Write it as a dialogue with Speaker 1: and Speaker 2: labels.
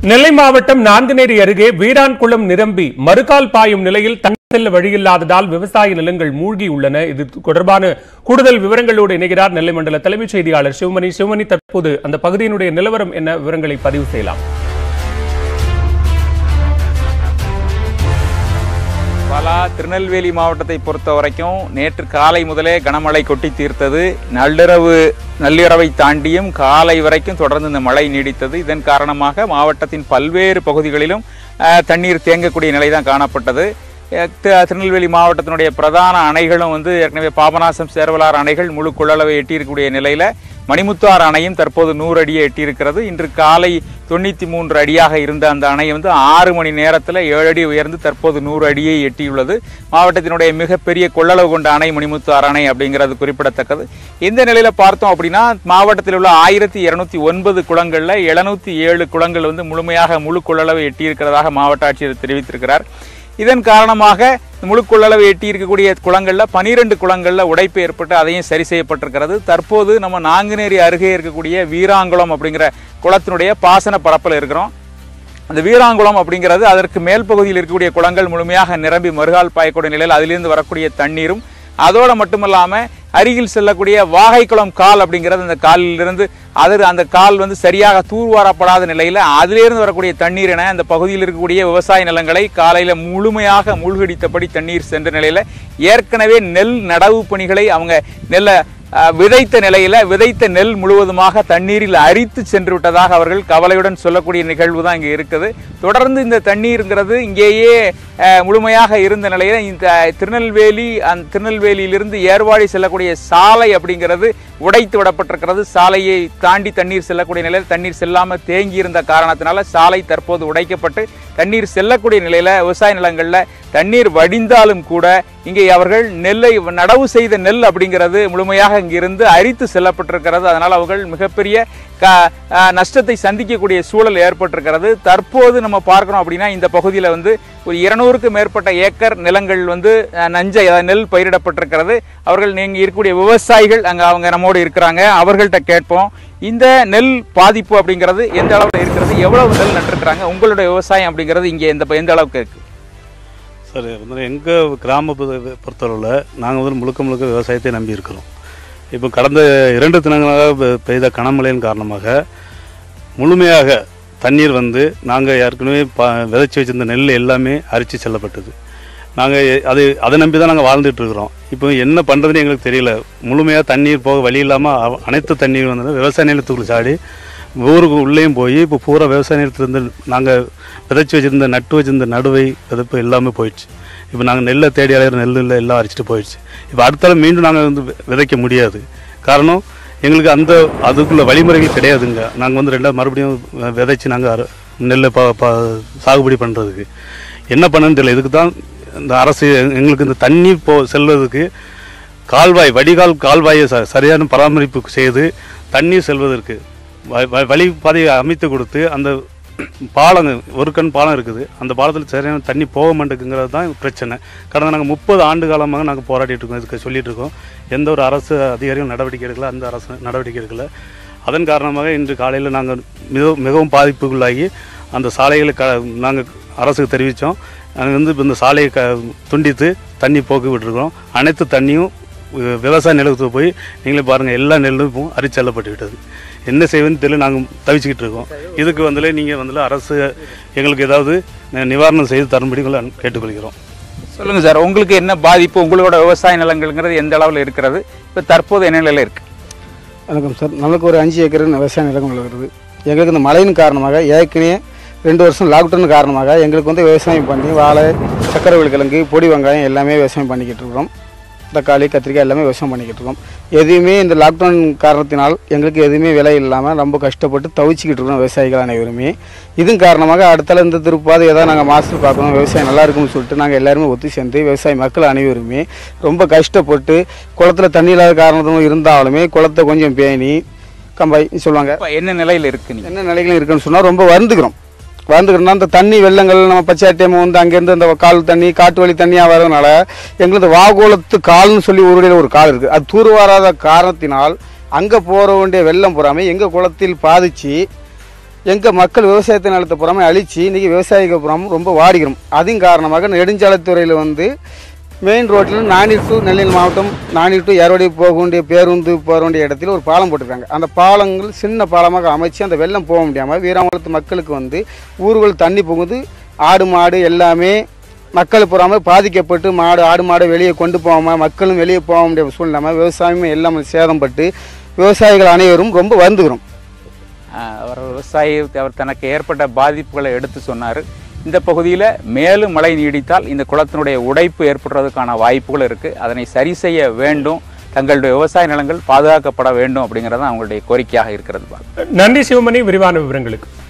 Speaker 1: நெல்லை மாவட்டம் நான்குநேரி அருகே வீரான்குளம் நிரம்பி மறுகால் பாயும் நிலையில் தண்ணீர் செல்ல வழியில்லாததால் விவசாய நிலங்கள் மூழ்கி உள்ளன இது தொடர்பான கூடுதல் விவரங்களோடு இணைகிறார் நெல்லை மண்டல தலைமைச் செய்தியாளர் சிவமணி சிவமணி தற்போது அந்த பகுதியினுடைய நிலவரம் என்ன விவரங்களை பதிவு செய்யலாம்
Speaker 2: பாலா திருநெல்வேலி மாவட்டத்தை பொறுத்த வரைக்கும் நேற்று காலை முதலே கனமழை கொட்டி தீர்த்தது நள்ளிரவு நள்ளிரவை தாண்டியும் காலை வரைக்கும் தொடர்ந்து இந்த மழை நீடித்தது இதன் காரணமாக மாவட்டத்தின் பல்வேறு பகுதிகளிலும் அஹ், தண்ணீர் தேங்கக்கூடிய நிலை தான் காணப்பட்டது அஹ், தி- திருநெல்வேலி மாவட்டத்தினுடைய பிரதான அணைகளும் வந்து ஏற்கனவே பாபநாசம் சேர்வலார் அணைகள் முழு கொள்ளளவை எட்டியிருக்கக்கூடிய நிலையில மணிமுத்தாறு அணையும் தற்போது நூறு அடியை எட்டியிருக்கிறது இன்று காலை தொண்ணூற்றி மூன்று அடியாக இருந்த அந்த அணை வந்து ஆறு மணி நேரத்தில் ஏழு அடி உயர்ந்து தற்போது நூறு அடியை எட்டியுள்ளது மாவட்டத்தினுடைய மிகப்பெரிய கொள்ளளவு கொண்ட அணை மணிமுத்தாறு அணை அப்படிங்கிறது குறிப்பிடத்தக்கது இந்த நிலையில் பார்த்தோம் அப்படின்னா மாவட்டத்தில் உள்ள ஆயிரத்தி இருநூத்தி ஒன்பது குளங்களில் எழுநூத்தி ஏழு குளங்கள் வந்து முழுமையாக முழு கொள்ளளவை எட்டியிருக்கிறதாக மாவட்ட ஆட்சியர் தெரிவித்திருக்கிறார் இதன் காரணமாக இந்த முழு கொள்ளளவை எட்டி இருக்கக்கூடிய குளங்களில் பனிரெண்டு குளங்களில் உடைப்பு ஏற்பட்டு அதையும் சரி செய்யப்பட்டிருக்கிறது தற்போது நம்ம நாங்குநேரி அருகே இருக்கக்கூடிய வீராங்குளம் அப்படிங்கிற குளத்தினுடைய பாசன பரப்பில் இருக்கிறோம் அந்த வீராங்குளம் அப்படிங்கிறது அதற்கு மேல் பகுதியில் இருக்கக்கூடிய குளங்கள் முழுமையாக நிரம்பி மறுகால் பாயக்கூடிய நிலையில் அதிலிருந்து வரக்கூடிய தண்ணீரும் அதோடு மட்டுமல்லாமல் அருகில் செல்லக்கூடிய வாகைக்குளம் கால் அப்படிங்கிறது அந்த காலிலிருந்து அது அந்த கால் வந்து சரியாக தூர்வாரப்படாத நிலையில் அதிலிருந்து வரக்கூடிய தண்ணீர் என அந்த பகுதியில் இருக்கக்கூடிய விவசாய நிலங்களை காலையில் முழுமையாக மூழ்கடித்தபடி தண்ணீர் சென்ற நிலையில் ஏற்கனவே நெல் நடவு பணிகளை அவங்க நெல்லை அஹ், விதைத்த நிலையில விதைத்த நெல் முழுவதுமாக தண்ணீரில் அரித்து சென்று விட்டதாக அவர்கள் கவலையுடன் சொல்லக்கூடிய நிகழ்வு தான் இங்கே இருக்குது தொடர்ந்து இந்த தண்ணீருங்கிறது இங்கேயே அஹ், முழுமையாக இருந்த நிலையில இந்த திருநெல்வேலி அந்த திருநெல்வேலியிலிருந்து ஏர்வாடி செல்லக்கூடிய சாலை அப்படிங்கிறது உடைத்து விடப்பட்டிருக்கிறது சாலையை தாண்டி தண்ணீர் செல்லக்கூடிய நிலையில் தண்ணீர் செல்லாமல் தேங்கி இருந்த காரணத்தினால சாலை தற்போது உடைக்கப்பட்டு தண்ணீர் செல்லக்கூடிய நிலையில விவசாய நிலங்கள்ல தண்ணீர் வடிந்தாலும் கூட இங்கே அவர்கள் நெல்லை நடவு செய்த நெல் அப்படிங்கிறது முழுமையாக இங்கிருந்து அரித்து செல்லப்பட்டிருக்கிறது அதனால் அவர்கள் மிகப்பெரிய க அஹ், நஷ்டத்தை சந்திக்கக்கூடிய சூழல் ஏற்பட்டிருக்கிறது தற்போது நம்ம பார்க்கிறோம் அப்படின்னா இந்த பகுதியில் வந்து ஒரு இருநூறுக்கு மேற்பட்ட ஏக்கர் நிலங்கள் வந்து அஹ், நஞ்சை அதாவது நெல் பயிரிடப்பட்டிருக்கிறது அவர்கள் நீங்கள் இருக்கக்கூடிய விவசாயிகள் அங்கே அவங்க நம்மோடு இருக்கிறாங்க அவர்கள்ட்ட கேட்போம் இந்த நெல் பாதிப்பு அப்படிங்கிறது எந்த அளவில் இருக்கிறது எவ்வளவு நெல் நட்டிருக்கிறாங்க உங்களுடைய விவசாயம் அப்படிங்கிறது இங்கே எந்த எந்த அளவுக்கு இருக்கு
Speaker 3: சார் வந்து எங்கள் கிராம பொ- பொறுத்தளவில் நாங்கள் வந்து முழுக்க முழுக்க விவசாயத்தை நம்பி இருக்கிறோம் இப்போ கடந்த இரண்டு தினங்களாக பெ- பெய்த கனமழையின் காரணமாக முழுமையாக தண்ணீர் வந்து நாங்கள் ஏற்கனவே ப விதைச்சி வச்சிருந்த நெல் எல்லாமே அரிச்சு செல்லப்பட்டது நாங்கள் அது அதை நம்பி தான் நாங்கள் வாழ்ந்துட்டு இருக்கிறோம் இப்போ என்ன பண்ணுறதுன்னு எங்களுக்கு தெரியல முழுமையாக தண்ணீர் போக வழி இல்லாமல் அனைத்து தண்ணீர் வந்து விவசாய நிலத்துக்குள்ள சாடி ஊருக்கு உள்ளேயும் போய் இப்போ பூரா விவசாய நிலத்திலிருந்து நாங்கள் விதைச்சி வச்சிருந்த நட்டு வச்சிருந்த நடுவை விதைப்பு எல்லாமே போயிடுச்சு இப்போ நாங்கள் நெல்லை தேடி அலையிற நெல்லில் எல்லாம் அரிச்சிட்டு போயிடுச்சு இப்போ அடுத்தால மீண்டும் நாங்கள் வந்து வி- விதைக்க முடியாது காரணம் எங்களுக்கு அந்த அதுக்குள்ள வழிமுறைகள் கிடையாதுங்க நாங்கள் வந்து ரெண்டாவது மறுபடியும் வ- விதைச்சு நாங்கள் நெல்லை ப ப சாகுபடி பண்ணுறதுக்கு என்ன பண்ணணும்னு தெரியல இதுக்கு தான் இந்த அரசு எங்க- எங்களுக்கு இந்த தண்ணி போ செல்வதற்கு கால்வாய் வடிகால் கால்வாயை ச சரியான பராமரிப்பு செய்து தண்ணீர் செல்வதற்கு வ- வ- வழி பாதையை அமைத்து கொடுத்து அந்த பாலம் ஒரு கண் பாலம் இருக்குது அந்த பாலத்தில் சரியான தண்ணி போக மாட்டேங்குங்கிறது தான் பிரச்சனை கடந்த நாங்கள் முப்பது ஆண்டு காலமாக நாங்கள் போராடிட்டு இருக்கோம் இதுக்கு சொல்லிட்டு இருக்கோம் எந்த ஒரு அரசு அதிகாரியும் நடவடிக்கை எடுக்கல அந்த அரசு நடவடிக்கை எடுக்கல அதன் காரணமாக இன்று காலையில் நாங்கள் மிக மிகவும் பாதிப்புக்குள்ளாகி அந்த சாலைகளை க நாங்கள் அரசுக்கு தெரிவித்தோம் நாங்கள் வந்து இப்ப இந்த சாலையை க துண்டித்து தண்ணி போக்கு விட்டுருக்கோம் அனைத்து தண்ணியும் வி- விவசாய நிலத்துக்கு போய் நீங்களே பாருங்கள் எல்லா நெல்லும் இப்போ அரிச்செல்லப்பட்டு விட்டது என்ன செய்வதுன்னு தெரியல நாங்கள் தவிச்சுக்கிட்டு இருக்கோம் இதுக்கு வந்துல நீங்கள் வந்துல அரசு எங்களுக்கு ஏதாவது நி- நிவாரணம் செய்து தரும்படி உங்களை கேட்டுக்கொள்கிறோம்
Speaker 2: சொல்லுங்க சார் உங்களுக்கு என்ன பாதிப்பு உங்களோட விவசாய நிலங்கள்ங்கிறது எந்த அளவில் இருக்கிறது இப்போ தற்போது என்ன நிலையில் இருக்கு
Speaker 4: வணக்கம் சார் நமக்கு ஒரு அஞ்சு ஏக்கர் விவசாய நிலம் வருது எங்களுக்கு இந்த மழையின் காரணமாக ஏற்கனவே ரெண்டு வருஷம் லாக்டவுன் காரணமாக எங்களுக்கு வந்து விவசாயம் பண்ணி வாழை சக்கரவள்ளி கிழங்கு பொடி வெங்காயம் எல்லாமே விவசாயம் பண்ணிக்கிட்டு இருக்கிறோம் தக்காளி கத்திரிக்காய் எல்லாமே விவசாயம் பண்ணிக்கிட்டு இருக்கோம் எதுவுமே இந்த லாக்டவுன் காரணத்தினால் எங்களுக்கு எதுவுமே விலை இல்லாமல் ரொம்ப கஷ்டப்பட்டு தவிச்சிக்கிட்டு இருக்கோம் விவசாயிகள் அனைவருமே இதன் காரணமாக அடுத்தால இந்த திருப்பாது ஏதாவது நாங்கள் மாஸ்டர் பார்க்கணும் விவசாயம் நல்லா இருக்கும்னு சொல்லிட்டு நாங்கள் எல்லாருமே ஒத்து சேர்ந்து விவசாய மக்கள் அனைவருமே ரொம்ப கஷ்டப்பட்டு குளத்துல தண்ணி இல்லாத காரணத்தும் இருந்தாலுமே குளத்தை கொஞ்சம் பேணி கம்பாய் சொல்லுவாங்க
Speaker 2: இப்போ என்ன நிலையில் இருக்கு நீங்க
Speaker 4: என்ன நிலைகள் இருக்குன்னு சொன்னால் ரொம்ப வருந்துக்கிறோம் வருந்துக்கிறோம்னா அந்த தண்ணி வெள்ளங்கள் நம்ம பச்சாட்டியம் வந்து அங்கேருந்து அந்த கால் தண்ணி காட்டு வழி தண்ணியாக வரதுனால எங்களுக்கு வாகோலத்து கால்னு சொல்லி ஊருடைய ஒரு கால் இருக்குது அது தூர் வராத காரணத்தினால் அங்கே போகிற வேண்டிய வெள்ளம் பூராமே எங்கள் குளத்தில் பாதிச்சு எங்கள் மக்கள் விவசாயத்தை நிலத்தை புறமே அழித்து இன்றைக்கி விவசாயிகள் புறமும் ரொம்ப வாடிக்கிறோம் அதன் காரணமாக நெடுஞ்சாலைத்துறையில் வந்து மெயின் ரோட்டில் நானூறு டு நெல்லியல் மாவட்டம் நானூறு டு ஏரோடி போக வேண்டிய பேருந்து போக வேண்டிய இடத்துல ஒரு பாலம் போட்டிருக்காங்க அந்த பாலங்கள் சின்ன பாலமாக அமைச்சு அந்த வெள்ளம் போக முடியாமல் வீராங்குளத்து மக்களுக்கு வந்து ஊர்கள் தண்ணி புகுந்து ஆடு மாடு எல்லாமே மக்கள் புறாமல் பாதிக்கப்பட்டு மாடு ஆடு மாடு வெளியே கொண்டு போகாமல் மக்களும் வெளியே போக முடியாத சூழ்நிலை விவசாயமும் எல்லாமே சேதப்பட்டு விவசாயிகள் அனைவரும் ரொம்ப வருந்துகிறோம்
Speaker 2: ஆஹ் அவர் விவசாயி அவர் தனக்கு ஏற்பட்ட பாதிப்புகளை எடுத்து சொன்னார் இந்த பகுதியில் மேலும் மழை நீடித்தால் இந்த குளத்தினுடைய உடைப்பு ஏற்படுறதுக்கான வாய்ப்புகள் இருக்குது அதனை சரி செய்ய வேண்டும் தங்களுடைய விவசாய நிலங்கள் பாதுகாக்கப்பட வேண்டும் அப்படிங்கிறது தான் அவங்களுடைய கோரிக்கையாக இருக்கிறது
Speaker 1: நன்றி சிவமணி விரிவான விவரங்களுக்கு